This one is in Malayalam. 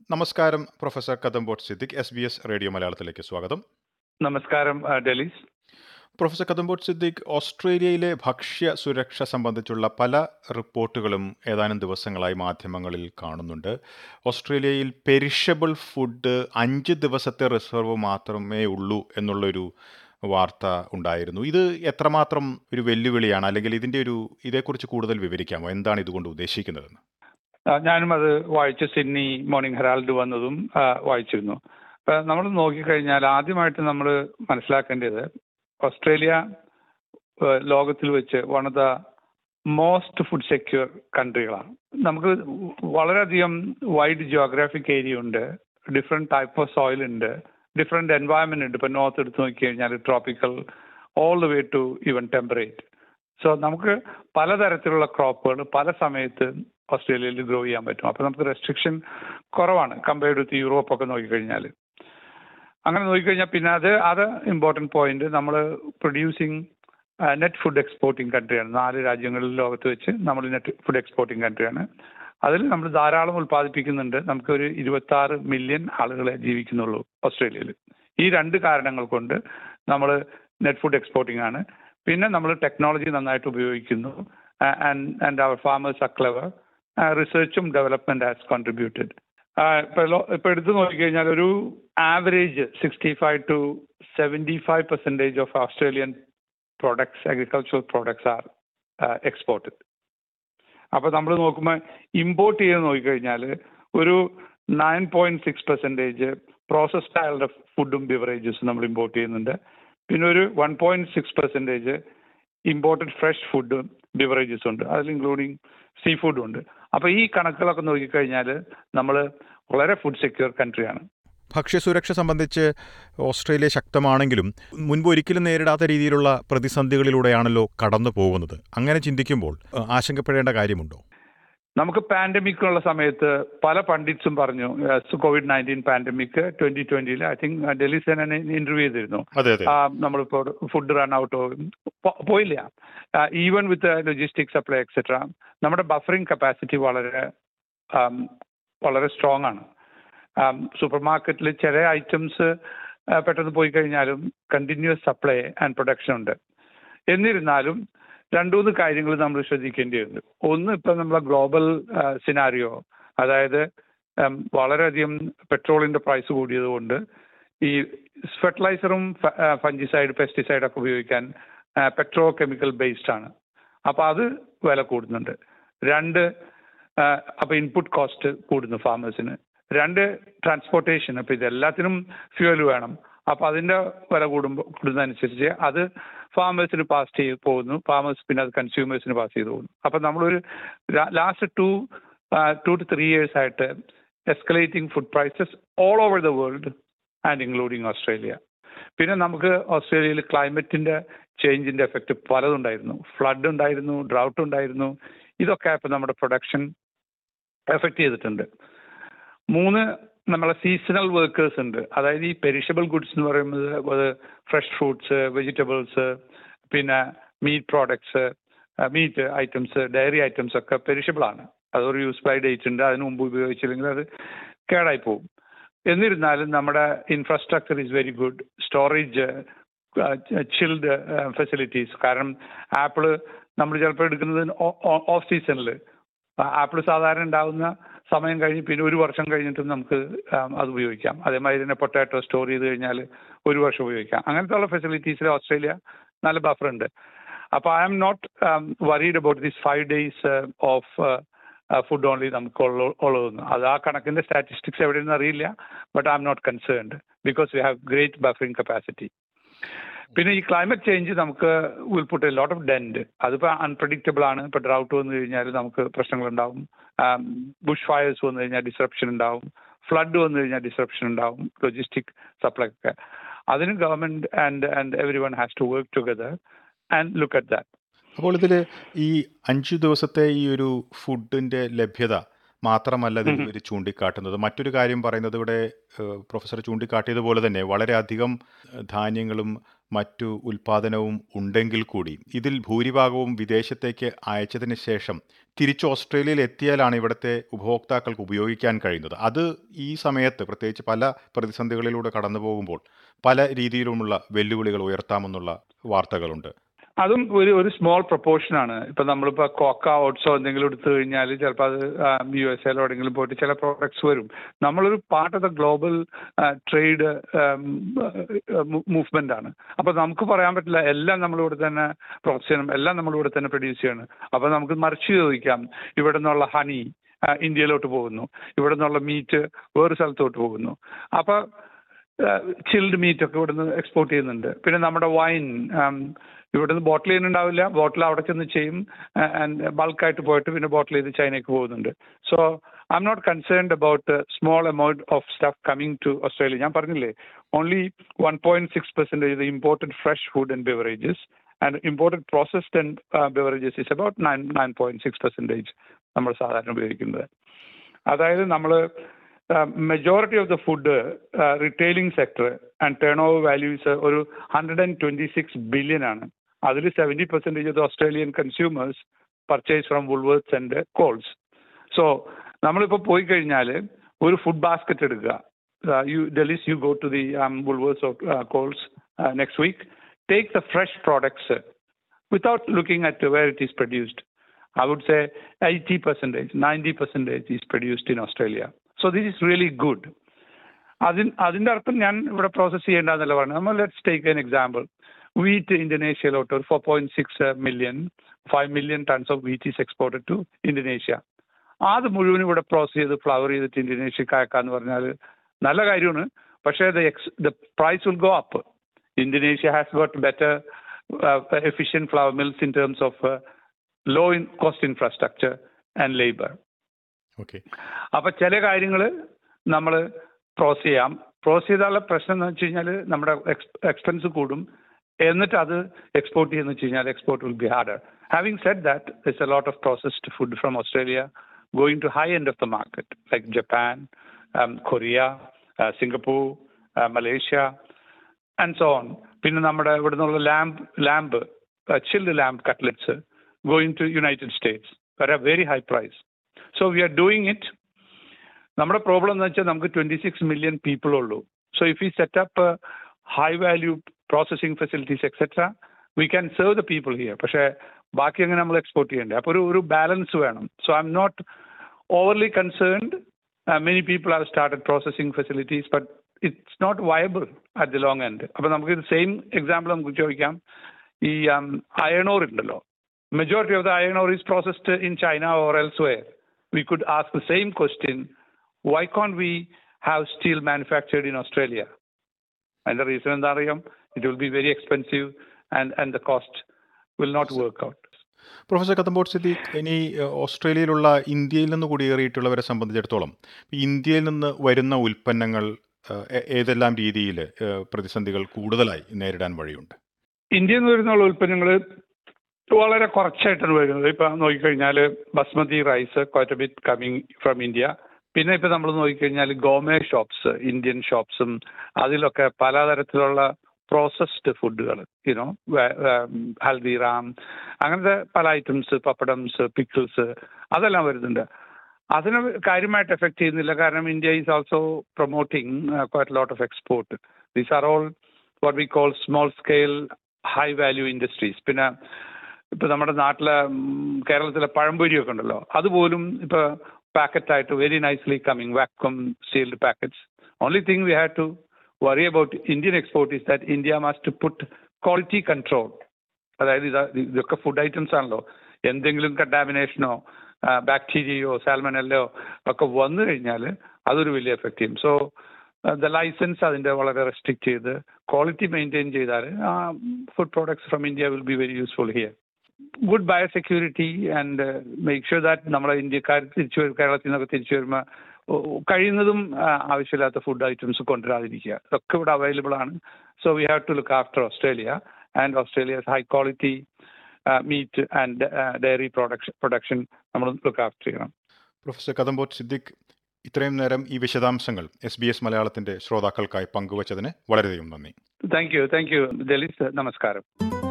നമസ്കാരം professor Kadambot Siddique S B S radio മലയാളത്തിലേക്ക് സ്വാഗതം നമസ്കാരം ആ, ഡെലീസ് പ്രൊഫസർ കദംബോട്ട് സിദ്ദിഖ് ഓസ്ട്രേലിയയിലെ ഭക്ഷ്യ സുരക്ഷ സംബന്ധിച്ചുള്ള പല റിപ്പോർട്ടുകളും ഏതാനും ദിവസങ്ങളായി മാധ്യമങ്ങളിൽ കാണുന്നുണ്ട് ഓസ്ട്രേലിയയിൽ പെരിഷബിൾ ഫുഡ് അഞ്ച് ദിവസത്തെ റിസർവ് മാത്രമേ ഉള്ളൂ എന്നുള്ളൊരു വാർത്ത ഉണ്ടായിരുന്നു ഇത് എത്രമാത്രം ഒരു വെല്ലുവിളിയാണ് അല്ലെങ്കിൽ ഇതിൻ്റെ ഒരു ഇതേക്കുറിച്ച് കൂടുതൽ വിവരിക്കാമോ എന്താണ് ഇതുകൊണ്ട് ഉദ്ദേശിക്കുന്നതെന്ന് ആ, ഞാനും അത് വായിച്ചു സിഡ്നി മോർണിംഗ് ഹെറാൾഡ് വന്നതും ആ, വായിച്ചിരുന്നു നമ്മൾ നോക്കിക്കഴിഞ്ഞാൽ ആദ്യമായിട്ട് നമ്മൾ മനസ്സിലാക്കേണ്ടത് ഓസ്ട്രേലിയ ആ, ലോകത്തിൽ വെച്ച് one of the most food secure കൺട്രികളാണ് നമുക്ക് വളരെയധികം വൈഡ് ജിയോഗ്രാഫിക് ഏരിയ ഉണ്ട് ഡിഫറെൻറ്റ് ടൈപ്പ് ഓഫ് സോയിൽ ഉണ്ട് ഡിഫറെൻറ്റ് എൻവയൺമെന്റ് ഉണ്ട് ഇപ്പം നോർത്ത് എടുത്ത് നോക്കിക്കഴിഞ്ഞാൽ tropical all the way to even temperate so നമുക്ക് പലതരത്തിലുള്ള ക്രോപ്പുകൾ പല സമയത്ത് ഓസ്ട്രേലിയയിൽ ഗ്രോ ചെയ്യാൻ പറ്റും അപ്പോൾ നമുക്ക് റെസ്ട്രിക്ഷൻ കുറവാണ് കമ്പയർഡ് വിത്ത് യൂറോപ്പ് ഒക്കെ നോക്കിക്കഴിഞ്ഞാൽ അങ്ങനെ നോക്കിക്കഴിഞ്ഞാൽ പിന്നെ അത് അത് ഇമ്പോർട്ടൻറ്റ് പോയിന്റ് നമ്മൾ പ്രൊഡ്യൂസിങ് നെറ്റ് ഫുഡ് എക്സ്പോർട്ടിംഗ് കൺട്രിയാണ് നാല് രാജ്യങ്ങളിൽ ലോകത്ത് വെച്ച് നമ്മൾ നെറ്റ് ഫുഡ് എക്സ്പോർട്ടിംഗ് കൺട്രിയാണ് അതിൽ നമ്മൾ ധാരാളം ഉൽപ്പാദിപ്പിക്കുന്നുണ്ട് നമുക്ക് ഒരു ഇരുപത്തി ആറ് മില്യൺ ആളുകളെ ജീവിക്കുന്നുള്ളൂ ഓസ്ട്രേലിയയിൽ ഈ രണ്ട് കാരണങ്ങൾ കൊണ്ട് നമ്മൾ നെറ്റ് ഫുഡ് എക്സ്പോർട്ടിംഗ് ആണ് പിന്നെ നമ്മൾ ടെക്നോളജി നന്നായിട്ട് ഉപയോഗിക്കുന്നു ആൻഡ് ആൻഡ് അവർ ഫാമേഴ്സ് ആർ ക്ലവർ റിസർച്ചും ഡെവലപ്മെന്റ് ഹാസ് കോൺട്രിബ്യൂട്ടഡ് ഇപ്പൊ ലോ- ഇപ്പൊ എടുത്തു നോക്കിക്കഴിഞ്ഞാൽ ഒരു average sixty five to seventy five percentage of Australian products agricultural products are exported അപ്പൊ നമ്മൾ നോക്കുമ്പോൾ ഇമ്പോർട്ട് ചെയ്ത് നോക്കിക്കഴിഞ്ഞാൽ ഒരു nine point six percentage processed ആയുള്ള ഫുഡും ബിവറേജസും നമ്മൾ ഇമ്പോർട്ട് ചെയ്യുന്നുണ്ട് പിന്നെ ഒരു one point six percentage imported fresh ഫുഡും ബിവറേജസും ഉണ്ട് അതിൽ ഇൻക്ലൂഡിങ് സീ ഫുഡും ഉണ്ട് അപ്പൊ ഈ കണക്കുകളൊക്കെ നോക്കിക്കഴിഞ്ഞാൽ നമ്മൾ വളരെ ഫുഡ് സെക്യൂർ കൺട്രിയാണ് ഭക്ഷ്യസുരക്ഷ സംബന്ധിച്ച് ഓസ്ട്രേലിയ ശക്തമാണെങ്കിലും മുൻപ് ഒരിക്കലും നേരിടാത്ത രീതിയിലുള്ള പ്രതിസന്ധികളിലൂടെയാണല്ലോ കടന്നു പോകുന്നത് അങ്ങനെ ചിന്തിക്കുമ്പോൾ അഹ്, ആശങ്കപ്പെടേണ്ട കാര്യമുണ്ടോ നമുക്ക് പാൻഡമിക് ഉള്ള സമയത്ത് പല പണ്ഡിറ്റ്സും പറഞ്ഞു കോവിഡ് നയൻറ്റീൻ പാൻഡമിക് ട്വന്റി ട്വന്റിയിൽ I think Delhi Sena interview ചെയ്തിരുന്നു അതെ അതെ ആ, നമ്മളിപ്പോ ഫുഡ് റൺ ഔട്ട് പോയില്ല even with logistic supply etcetera നമ്മുടെ ബഫറിംഗ് കപ്പാസിറ്റി വളരെ ആം, വളരെ സ്ട്രോങ് ആണ് സൂപ്പർ മാർക്കറ്റിൽ ചില ഐറ്റംസ് പെട്ടെന്ന് പോയി കഴിഞ്ഞാലും കണ്ടിന്യൂസ് സപ്ലൈ ആൻഡ് പ്രൊഡക്ഷൻ ഉണ്ട് എന്നിരുന്നാലും രണ്ടു മൂന്ന് കാര്യങ്ങൾ നമ്മൾ ശ്രദ്ധിക്കേണ്ടതുണ്ട് ഒന്ന് ഇപ്പം നമ്മളെ ഗ്ലോബൽ സിനാരിയോ അതായത് ഉം, വളരെയധികം പെട്രോളിന്റെ പ്രൈസ് കൂടിയതുകൊണ്ട് ഈ ഫെർട്ടിലൈസറും ഫഞ്ചിസൈഡ് പെസ്റ്റിസൈഡ് ഒക്കെ ഉപയോഗിക്കാൻ പെട്രോ കെമിക്കൽ ബേസ്ഡ് ആണ് അപ്പൊ അത് വില കൂടുന്നുണ്ട് രണ്ട് ആ, അപ്പൊ ഇൻപുട്ട് കോസ്റ്റ് കൂടുന്നു ഫാമേഴ്സിന് രണ്ട് ട്രാൻസ്പോർട്ടേഷൻ അപ്പൊ ഇതെല്ലാത്തിനും ഫ്യൂവൽ വേണം അപ്പൊ അതിന്റെ വില കൂടുമ്പോൾ കൂടുന്നതനുസരിച്ച് അത് ഫാമേഴ്സിന് പാസ് ചെയ്ത് പോകുന്നു ഫാമേഴ്സ് പിന്നെ അത് കൺസ്യൂമേഴ്സിന് പാസ് ചെയ്ത് പോകുന്നു അപ്പൊ നമ്മളൊരു last two two two three years ആയിട്ട് escalating food prices all over the world and including Australia പിന്നെ നമുക്ക് ഓസ്ട്രേലിയയിൽ ക്ലൈമറ്റിന്റെ ചേഞ്ചിന്റെ എഫക്റ്റ് പലതുണ്ടായിരുന്നു ഫ്ലഡ് ഉണ്ടായിരുന്നു ഡ്രൗട്ട് ഉണ്ടായിരുന്നു ഇതൊക്കെ ഇപ്പൊ നമ്മുടെ പ്രൊഡക്ഷൻ എഫക്ട് ചെയ്തിട്ടുണ്ട് മൂന്ന് നമ്മളെ സീസണൽ വർക്കേഴ്സ് ഉണ്ട് അതായത് ഈ പെരിഷബിൾ ഗുഡ്സ് എന്ന് പറയുന്നത് അത് ഫ്രഷ് ഫ്രൂട്ട്സ് വെജിറ്റബിൾസ് പിന്നെ meat products meat items dairy items ഒക്കെ പെരിഷബിൾ ആണ് അതൊരു യൂസ് ബൈ ഡേറ്റ് ഉണ്ട് അതിന് മുമ്പ് ഉപയോഗിച്ചില്ലെങ്കിൽ അത് കേടായി പോകും എന്നിരുന്നാലും നമ്മുടെ infrastructure is very good storage chilled facilities കാരണം ആപ്പിള് നമ്മൾ ചിലപ്പോൾ എടുക്കുന്നത് ഓഫ് സീസണിൽ ആപ്പിൾ സാധാരണ ഉണ്ടാവുന്ന സമയം കഴിഞ്ഞ് പിന്നെ ഒരു വർഷം കഴിഞ്ഞിട്ടും നമുക്ക് ആം, അത് ഉപയോഗിക്കാം അതേമാതിരി തന്നെ പൊട്ടാറ്റോ സ്റ്റോർ ചെയ്ത് കഴിഞ്ഞാൽ ഒരു വർഷം ഉപയോഗിക്കാം അങ്ങനത്തെ ഉള്ള ഫെസിലിറ്റീസിൽ ഓസ്ട്രേലിയ നല്ല ബഫർ ഉണ്ട് അപ്പോൾ I am not worried about these five days of food only നമുക്ക് ഉള്ള- ഉള്ളതെന്ന് അത് ആ കണക്കിന്റെ സ്റ്റാറ്റിസ്റ്റിക്സ് എവിടെയെന്ന് അറിയില്ല but I'm not concerned because we have great buffering capacity പിന്നെ ഈ ക്ലൈമറ്റ് ചേഞ്ച് നമുക്ക് will put a lot of dent അതിപ്പോൾ അൺപ്രഡിക്റ്റബിൾ ആണ് ഇപ്പോൾ ഡ്രൗട്ട് വന്നു കഴിഞ്ഞാൽ നമുക്ക് പ്രശ്നങ്ങളുണ്ടാവും ബുഷ് ഫയർസ് വന്നു കഴിഞ്ഞാൽ ഡിസ്റപ്ഷൻ ഉണ്ടാവും ഫ്ലഡ് വന്നു കഴിഞ്ഞാൽ ഡിസ്റപ്ഷൻ ഉണ്ടാവും ലോജിസ്റ്റിക് സപ്ലൈ ഒക്കെ അതിന് government and and every one has to work together and look at that അപ്പോൾ ഇതിൽ ഈ അഞ്ച് ദിവസത്തെ ഈ ഒരു ഫുഡിൻ്റെ ലഭ്യത മാത്രമല്ല ഇതിൽ ഇവർ ചൂണ്ടിക്കാട്ടുന്നത് മറ്റൊരു കാര്യം പറയുന്നത് ഇവിടെ ഏഹ്, പ്രൊഫസർ ചൂണ്ടിക്കാട്ടിയതുപോലെ തന്നെ വളരെയധികം ഏഹ്, ധാന്യങ്ങളും മറ്റു ഉൽപാദനവും ഉണ്ടെങ്കിൽ കൂടി ഇതിൽ ഭൂരിഭാഗവും വിദേശത്തേക്ക് അയച്ചതിന് ശേഷം തിരിച്ച് ഓസ്ട്രേലിയയിൽ എത്തിയാലാണ് ഇവിടുത്തെ ഉപഭോക്താക്കൾക്ക് ഉപയോഗിക്കാൻ കഴിയുന്നത് അത് ഈ സമയത്ത് പ്രത്യേകിച്ച് പല പ്രതിസന്ധികളിലൂടെ കടന്നു പോകുമ്പോൾ പല രീതിയിലുമുള്ള വെല്ലുവിളികൾ ഉയർത്താമെന്നുള്ള വാർത്തകളുണ്ട് അതും ഒരു ഒരു സ്മോൾ പ്രൊപ്പോർഷൻ ആണ് ഇപ്പൊ നമ്മളിപ്പോ കോക്ക ഓട്സോ എന്തെങ്കിലും എടുത്തു കഴിഞ്ഞാൽ ചിലപ്പോൾ അത് യു എസ് എയിലോ എവിടെയെങ്കിലും പോയിട്ട് ചില പ്രോഡക്ട്സ് വരും നമ്മളൊരു part of the global trade movement ആണ് അപ്പൊ നമുക്ക് പറയാൻ പറ്റില്ല എല്ലാം നമ്മളിവിടെ തന്നെ പ്രോസസ് ചെയ്യണം എല്ലാം നമ്മളിവിടെ തന്നെ പ്രൊഡ്യൂസ് ചെയ്യണം അപ്പൊ നമുക്ക് മറിച്ച് ചോദിക്കാം ഇവിടെ നിന്നുള്ള ഹണി ഇന്ത്യയിലോട്ട് പോകുന്നു ഇവിടെ നിന്നുള്ള മീറ്റ് വേറെ സ്ഥലത്തോട്ട് പോകുന്നു അപ്പൊ ചിൽഡ് മീറ്റ് ഒക്കെ ഇവിടുന്ന് എക്സ്പോർട്ട് ചെയ്യുന്നുണ്ട് പിന്നെ നമ്മുടെ വൈൻ ഇവിടുന്ന് ബോട്ടിൽ ചെയ്യുന്നുണ്ടാവില്ല ബോട്ടിൽ അവിടെ ചെന്ന് ചെയ്യും ആൻഡ് ബൾക്കായിട്ട് പോയിട്ട് പിന്നെ ബോട്ടിൽ ചെയ്ത് ചൈനയ്ക്ക് പോകുന്നുണ്ട് so I'm not concerned about small amount of stuff coming to Australia ഞാൻ പറഞ്ഞില്ലേ only one point six percentage imported fresh food and beverages and imported processed and beverages is about nine nine point six percentage നമ്മൾ സാധാരണ ഉപയോഗിക്കുന്നത് അതായത് നമ്മൾ majority of the food retailing sector and turnover values ഒരു hundred and twenty six billion ആണ് അതിൽ seventy percentage of Australian consumers purchase from Woolworth and Coles so നമ്മളിപ്പോൾ പോയി കഴിഞ്ഞാൽ ഒരു ഫുഡ് ബാസ്ക്കറ്റ് എടുക്കുക you delis you go to the Woolworths of Coles next week take the fresh products without looking at where it is produced I would say 80 percentage, 90 percentage is produced in Australia. So this is really good. അതിൻ അതിന്റെ അർത്ഥം ഞാൻ ഇവിടെ പ്രോസസ് ചെയ്യേണ്ടതെന്നല്ല പറഞ്ഞു നമ്മൾ let's take an example wheat ഇന്തോനേഷ്യയിലോട്ട് ഒരു four point six million five million tons of wheat is exported to Indonesia അത് മുഴുവനും ഇവിടെ പ്രോസസ് ചെയ്ത് ഫ്ലവർ ചെയ്തിട്ട് ഇന്തോനേഷ്യക്ക് അയക്കാന്ന് പറഞ്ഞാൽ നല്ല കാര്യമാണ് പക്ഷേ the X the price will go up Indonesia has got better efficient flour mills in terms of low in cost infrastructure and labour okay അപ്പൊ ചില കാര്യങ്ങൾ നമ്മൾ പ്രോസസ് ചെയ്യാം പ്രോസസ് ചെയ്താലുള്ള പ്രശ്നം എന്ന് വെച്ച് കഴിഞ്ഞാൽ നമ്മുടെ എക്സ്പെൻസ് കൂടും എന്നിട്ട് അത് എക്സ്പോർട്ട് ചെയ്യുന്ന വെച്ച് കഴിഞ്ഞാൽ export will be harder having said that it's a lot of processed food from Australia going to high end of the market like Japan Korea Singapore Malaysia and so on പിന്നെ നമ്മുടെ ഇവിടെ നിന്നുള്ള lamb lamb chilled lamb cutlets going to United States at a very high price. So we are doing it. നമ്മുടെ പ്രോബ്ലം എന്ന് വെച്ചാൽ നമുക്ക് ട്വന്റി സിക്സ് മില്യൺ പീപ്പിൾ ഉള്ളൂ so if you set up high value processing facilities etcetera we can serve the people here പക്ഷേ ബാക്കി അങ്ങനെ നമ്മൾ എക്സ്പോർട്ട് ചെയ്യണ്ടേ അപ്പോൾ ഒരു ഒരു ബാലൻസ് വേണം so I'm not overly concerned many people are started processing facilities but it's not viable at the long end അപ്പോൾ നമുക്ക് ഇത് സെയിം എക്സാമ്പിൾ നമുക്ക് ചോദിക്കാം ഈ അയണോർ ഉണ്ടല്ലോ majority of the iron ore is processed in China or elsewhere. We could ask the same question why can't we have steel manufactured in Australia? And the reason എന്താ അറിയാം it will be very expensive and, and the cost will not work out. Professor Kadambot Siddique ഇനി ഓസ്ട്രേലിയയിലുള്ള ഇന്ത്യയിൽ നിന്ന് കുടിയേറിയിട്ടുള്ളവരെ സംബന്ധിച്ചിടത്തോളം ഇന്ത്യയിൽ നിന്ന് വരുന്ന ഉൽപ്പന്നങ്ങൾ ഏതെല്ലാം രീതിയിൽ പ്രതിസന്ധികൾ കൂടുതലായി നേരിടാൻ വഴിയുണ്ട് ഇന്ത്യയിൽ നിന്ന് വരുന്ന ഉൽപ്പന്നങ്ങൾ വളരെ കുറച്ചായിട്ടാണ് വരുന്നത് ഇപ്പൊ നോക്കിക്കഴിഞ്ഞാൽ basmati rice quite bit coming from India പിന്നെ ഇപ്പൊ നമ്മൾ നോക്കിക്കഴിഞ്ഞാൽ ഗോമേ ഷോപ്സ് ഇന്ത്യൻ ഷോപ്സും അതിലൊക്കെ പലതരത്തിലുള്ള പ്രോസസ്ഡ് ഫുഡുകൾ യുനോ ഹൽദിറാം അങ്ങനത്തെ പല ഐറ്റംസ് പപ്പടംസ് പിക്കിൾസ് അതെല്ലാം വരുന്നുണ്ട് അതിന് കാര്യമായിട്ട് എഫക്ട് ചെയ്യുന്നില്ല കാരണം India is also promoting quite lot of export these are all what we call small scale high value industries പിന്നെ ഇപ്പൊ നമ്മുടെ നാട്ടിലെ കേരളത്തിലെ പഴംപൊരിയൊക്കെ ഉണ്ടല്ലോ അതുപോലും ഇപ്പൊ പാക്കറ്റ് ആയിട്ട് very nicely coming vacuum sealed packets only thing we have to worry about Indian export is that India must put quality control അതായത് ഇത് ഇതൊക്കെ ഫുഡ് ഐറ്റംസ് ആണല്ലോ എന്തെങ്കിലും കണ്ടാമിനേഷനോ ബാക്ടീരിയയോ സാൽമനല്ലോ ഒക്കെ വന്നു കഴിഞ്ഞാൽ അതൊരു വലിയ എഫക്റ്റ് ചെയ്യും സോ ദ ലൈസൻസ് അതിന്റെ വളരെ റെസ്ട്രിക്ട് ചെയ്ത് ക്വാളിറ്റി മെയിൻറ്റെയിൻ ചെയ്താൽ food products from India will be very useful here good biosecurity and make sure that നമ്മളെ ഇന്ത്യക്കാർ തിരിച്ചു കേരളത്തിൽ നിന്നൊക്കെ തിരിച്ചു വരുമ്പോൾ കഴിയുന്നതും ആവശ്യമില്ലാത്ത ഫുഡ് ഐറ്റംസ് കൊണ്ടുവരാതിരിക്കുക ഇതൊക്കെ ഇവിടെ അവൈലബിൾ ആണ് so we have to look after Australia and Australia's high quality meat and dairy production production നമ്മൾ ലുക്ക് ആഫ്റ്റർ ചെയ്യണം പ്രൊഫസർ കദംബോട്ട് സിദ്ദിഖ് ഇത്രയും നേരം ഈ വിശദാംശങ്ങൾ എസ് ബി എസ് മലയാളത്തിന്റെ ശ്രോതാക്കൾക്കായി പങ്കുവച്ചതിന് വളരെയധികം നന്ദി താങ്ക് യു താങ്ക് യു ദലിത് നമസ്കാരം